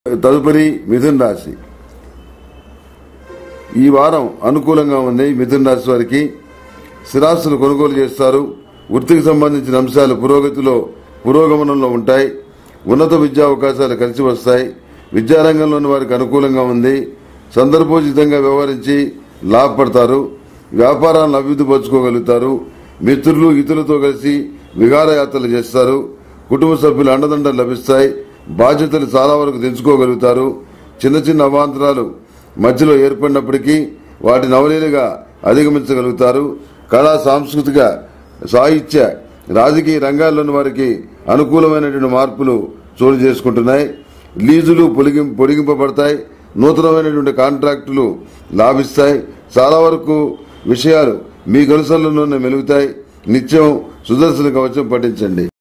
తదుపరి మిథున్ రాశి ఈ వారం అనుకూలంగా ఉంది మిథున్ రాశి వారికి స్థిరాస్తులు కొనుగోలు చేస్తారు వృత్తికి సంబంధించిన అంశాలు పురోగతిలో పురోగమనంలో ఉంటాయి ఉన్నత విద్యా అవకాశాలు కలిసి వస్తాయి విద్యారంగంలోని వారికి అనుకూలంగా ఉంది సందర్భోచితంగా వ్యవహరించి లాభపడతారు వ్యాపారాలను అభివృద్ధి పరుచుకోగలుగుతారు మిత్రులు ఇతరులతో కలిసి విహారయాత్రలు చేస్తారు కుటుంబ సభ్యుల అండదండలు లభిస్తాయి బాధ్యతలు చాలా వరకు తెంచుకోగలుగుతారు చిన్న చిన్న అవాంతరాలు మధ్యలో ఏర్పడినప్పటికీ వాటిని అవలీలుగా అధిగమించగలుగుతారు కళా సాంస్కృతిక సాహిత్య రాజకీయ రంగాల్లోని వారికి అనుకూలమైనటువంటి మార్పులు చోటు చేసుకుంటున్నాయి లీజులు పొడిగిం పొడిగింపబడతాయి నూతనమైనటువంటి కాంట్రాక్టులు లాభిస్తాయి చాలా వరకు విషయాలు మీ గొలుసల్లోనే మెలుగుతాయి నిత్యం సుదర్శన కవచం పఠించండి